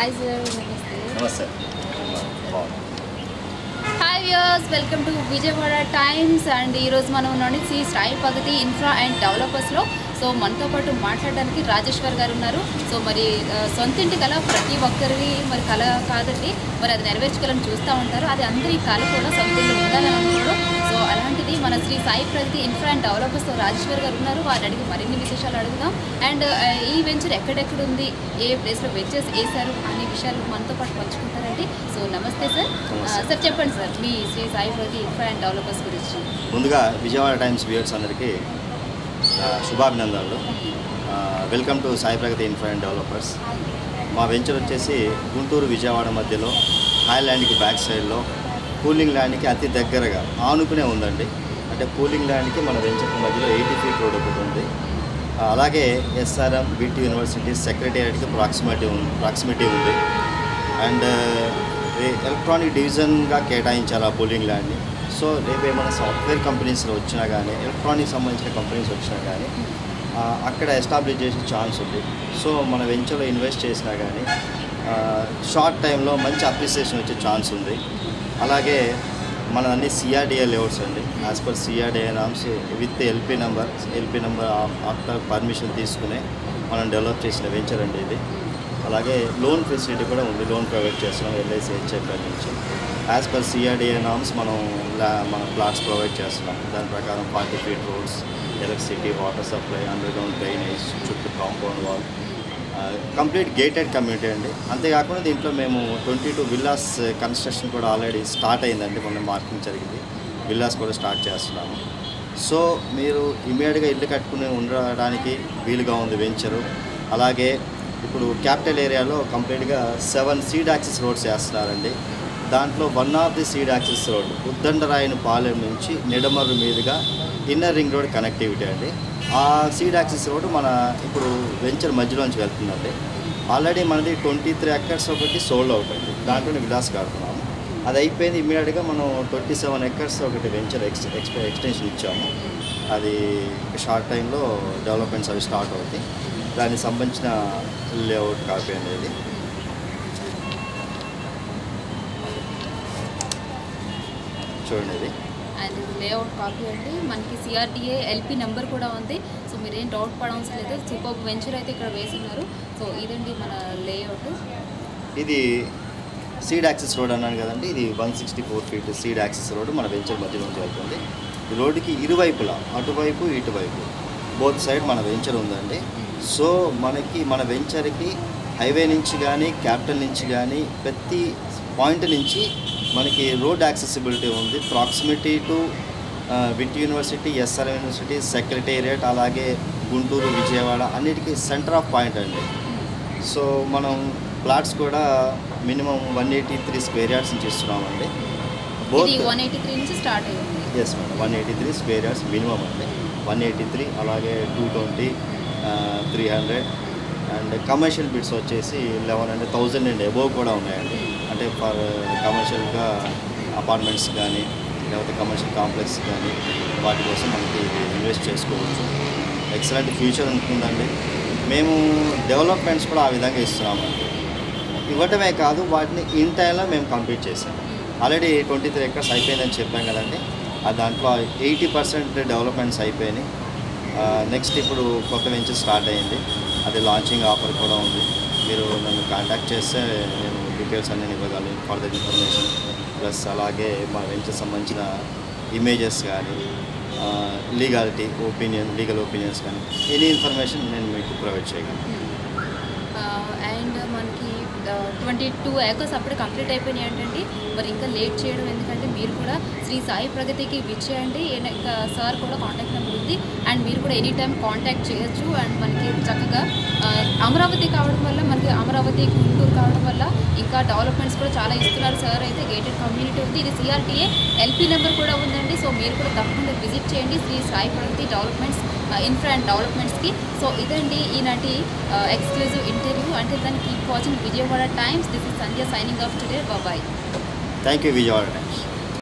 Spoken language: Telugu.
హాయ్ సార్ నమస్తే నమస్తే బాగుంది hi viewers welcome to Vijayawada Times and ఈరోజు మనం ఉన్నాం శ్రీ సాయి పగతి ఇన్ఫ్రా అండ్ డెవలపర్స్లో సో మనతో పాటు మాట్లాడడానికి రాజేశ్వర్ గారు ఉన్నారు సో మరి ఆ, సొంతింటి కళ ప్రతి ఒక్కరివి మరి కళ కాదండి మరి అది నెరవేర్చుకోవాలని చూస్తూ ఉంటారు అది అందరి కళ కూడా సొంతిల్లు ఉండాలని అనుకోవడం సో అలాంటిది మన శ్రీ సాయి ప్రగతి ఇన్ఫ్రా అండ్ డెవలపర్స్తో రాజేశ్వర్ గారు ఉన్నారు వారిని అడిగి మరిన్ని విశేషాలు అడుగుదాం అండ్ ఆ, ఈ వెంచర్ ఎక్కడెక్కడ ఉంది ఏ ప్లేస్లో వెంచర్స్ వేశారు అనే విషయాలు మనతో పాటు పంచుకుంటారండి సో నమస్తే సార్ ఆ, నమస్తే. సార్ చెప్పండి సార్ మీ Shri Sai Pragati infra and developers గురించి ముందుగా విజయవాడ టైమ్స్ వ్యూవర్స్ అందరికీ ఆ, శుభాభినందనలు ఆ, welcome to Sai Pragati infra and developers మా వెంచర్ వచ్చేసి గుంటూరు విజయవాడ మధ్యలో హాయ్ ల్యాండ్కి బ్యాక్ సైడ్లో కూలింగ్ ల్యాండ్కి అతి దగ్గరగా ఆనుకునే ఉందండి అంటే కూలింగ్ ల్యాండ్కి మన వెంచర్కి మధ్యలో ఎయిటీ ఫీట్ రోడ్ ఒకటి ఉంది ఆ, అలాగే ఎస్ఆర్ఎం బీటీ యూనివర్సిటీ సెక్రటేరియట్కి ప్రాక్సిమిటీ ఉంది ప్రాక్సిమిటీ ఉంది అండ్ ఎలక్ట్రానిక్ డివిజన్గా కేటాయించారు ఆ కూలింగ్ ల్యాండ్ని సో రేపు ఏమైనా సాఫ్ట్వేర్ కంపెనీస్ వచ్చినా కానీ ఎలక్ట్రానిక్ సంబంధించిన కంపెనీస్ వచ్చినా కానీ ఆ, అక్కడ ఎస్టాబ్లిష్ చేసే ఛాన్స్ ఉంది సో మన వెంచర్లో ఇన్వెస్ట్ చేసినా కానీ షార్ట్ టైంలో మంచి అప్రిసియేషన్ వచ్చే ఛాన్స్ ఉంది అలాగే మన అన్ని సిఆర్డిఏ లేఅవుట్స్ అండి as per CRDA norms with LP number LP number after permission తీసుకునే మనం డెవలప్ చేసిన వెంచర్ అండి ఇది అలాగే లోన్ ఫెసిలిటీ కూడా ఉంది లోన్ ప్రొవైడ్ చేస్తున్నాం ఎల్ఐసి హెచ్ఎఫ్ఎల్ నుంచి యాజ్ పర్ సిఆర్డిఏ నామ్స్ మనం లా మన ప్లాట్స్ ప్రొవైడ్ చేస్తున్నాం దాని ప్రకారం forty feet roads electricity water supply underground drainage చుట్టూ compound wall complete gated community అండి అంతేకాకుండా దీంట్లో మేము ట్వంటీ టూ విల్లాస్ కన్స్ట్రక్షన్ కూడా ఆల్రెడీ స్టార్ట్ అయిందండి మొన్న మార్కింగ్ జరిగింది విల్లాస్ కూడా స్టార్ట్ చేస్తున్నాము సో మీరు ఇమీడియట్గా ఇల్లు కట్టుకుని ఉండడానికి వీలుగా ఉంది వెంచరు అలాగే ఇప్పుడు క్యాపిటల్ ఏరియాలో కంప్లీట్గా సెవెన్ సీడ్ యాక్సిస్ రోడ్స్ వేస్తున్నారండి దాంట్లో one of the seed axis road Uddandarayunipalem నుంచి నిడమర్రు మీదుగా ఇన్నర్ రింగ్ రోడ్ కనెక్టివిటీ అండి ఆ సీడ్ యాక్సిస్ రోడ్ మన ఇప్పుడు వెంచర్ మధ్యలోంచి వెళ్తుందండి ఆల్రెడీ మనది ట్వంటీ త్రీ ఎకర్స్ ఒకటి సోల్డ్ అవుట్ అండి దాంట్లో విలాస్ కడుతున్నాము అది అయిపోయింది ఇమీడియట్గా మనం ట్వంటీ సెవెన్ ఎకర్స్ ఒకటి వెంచర్ ఎక్స్ ఎక్స్ ఎక్స్టెన్షన్ ఇచ్చాము అది షార్ట్ టైంలో డెవలప్మెంట్స్ అవి స్టార్ట్ అవుతాయి దానికి సంబంధించిన లేఅవుట్ కాపీ అనేది చూడండి ఇది అండ్ లేఅవుట్ కాపీ అండి మనకి సిఆర్డిఏ ఎల్పి నెంబర్ కూడా ఉంది సో మీరేం డౌట్ పడవలసిన లేదు సూపర్ వెంచర్ అయితే ఇక్కడ వేసున్నారు సో ఇదండి మన లేఅవుట్ ఇది సీడ్ యాక్సెస్ రోడ్ అన్నాను కదండి ఇది one sixty four feet seed access road మన వెంచర్ మధ్య నుంచి వెళ్తుంది ఈ రోడ్డుకి ఇరువైపులా అటువైపు ఇటువైపు బోత్ సైడ్ మన వెంచర్ ఉందండి సో మనకి మన వెంచర్కి హైవే నుంచి కానీ క్యాపిటల్ నుంచి కానీ ప్రతి పాయింట్ నుంచి మనకి రోడ్ యాక్సెసిబిలిటీ ఉంది proximity to VIT university SR university secretariat అలాగే గుంటూరు విజయవాడ అన్నిటికీ సెంటర్ ఆఫ్ పాయింట్ అండి సో మనం ప్లాట్స్ కూడా minimum one eighty three square yards నుంచి ఇస్తున్నామండి బోత్ ఇది వన్ ఎయిటీ త్రీ నుంచి స్టార్ట్ అయ్యింది yes madam one eighty three square yards minimum అండి వన్ ఎయిటీ త్రీ అలాగే two twenty three hundred and commercial bits వచ్చేసి eleven hundred thousand and above కూడా ఉన్నాయండి అంటే ఫర్ కమర్షియల్గా అపార్ట్మెంట్స్ కానీ లేకపోతే కమర్షియల్ కాంప్లెక్స్ కానీ వాటి కోసం మనకి ఇన్వెస్ట్ చేసుకోవచ్చు ఎక్సలెంట్ ఫ్యూచర్ ఉంటుందండి మేము డెవలప్మెంట్స్ కూడా ఆ విధంగా ఇస్తున్నామండి ఇవ్వటమే కాదు వాటిని ఇన్ టైంలో మేము కంప్లీట్ చేసాం ఆల్రెడీ ట్వంటీ త్రీ ఎకర్స్ అయిపోయిందని చెప్పాం కదండి ఆ దాంట్లో ఎయిటీ పర్సెంట్ డెవలప్మెంట్స్ అయిపోయినాయి నెక్స్ట్ ఇప్పుడు కొత్త వెంచర్ స్టార్ట్ అయ్యింది అది లాంచింగ్ ఆఫర్ కూడా ఉంది మీరు నన్ను కాంటాక్ట్ చేస్తే నేను డీటెయిల్స్ అన్నీ ఇవ్వగలను ఫర్దర్ ఇన్ఫర్మేషన్ ప్లస్ అలాగే మా వెంచర్ సంబంధించిన ఇమేజెస్ కానీ లీగాలిటీ ఒపీనియన్ లీగల్ ఒపీనియన్స్ కానీ ఎనీ ఇన్ఫర్మేషన్ నేను మీకు ప్రొవైడ్ చేయగలను అండ్ మనకి ట్వంటీ టూ ఏకర్స్ అప్పుడే కంప్లీట్ అయిపోయినాయి ఏంటండి మరి ఇంకా లేట్ చేయడం ఎందుకంటే మీరు కూడా శ్రీ సాయి ప్రగతికి విచ్చేయండి ఏన- ఇంకా సార్ కూడా కాంటాక్ట్ నెంబర్ ఉంది అండ్ మీరు కూడా ఎనీ టైం కాంటాక్ట్ చేయొచ్చు అండ్ మనకి చక్కగా ఆ, అమరావతి కావడం వల్ల మనకి అమరావతి గుంటూరు కావడం వల్ల ఇంకా డెవలప్మెంట్స్ కూడా చాలా ఇస్తున్నారు సార్ అయితే గేటెడ్ కమ్యూనిటీ ఉంది ఇది సిఆర్టీఏ ఎల్పీ నెంబర్ కూడా ఉందండి సో మీరు కూడా తప్పకుండా విజిట్ చేయండి Shri Sai Pragati developments infra and డెవలప్మెంట్స్కి సో ఇదండి ఈనాటి ఎక్స్క్లూజివ్ ఇంటర్వ్యూ అంటే దాన్ని keep watching Vijayawada Times this is Sandhya signing off today bye thank you Vijayawada times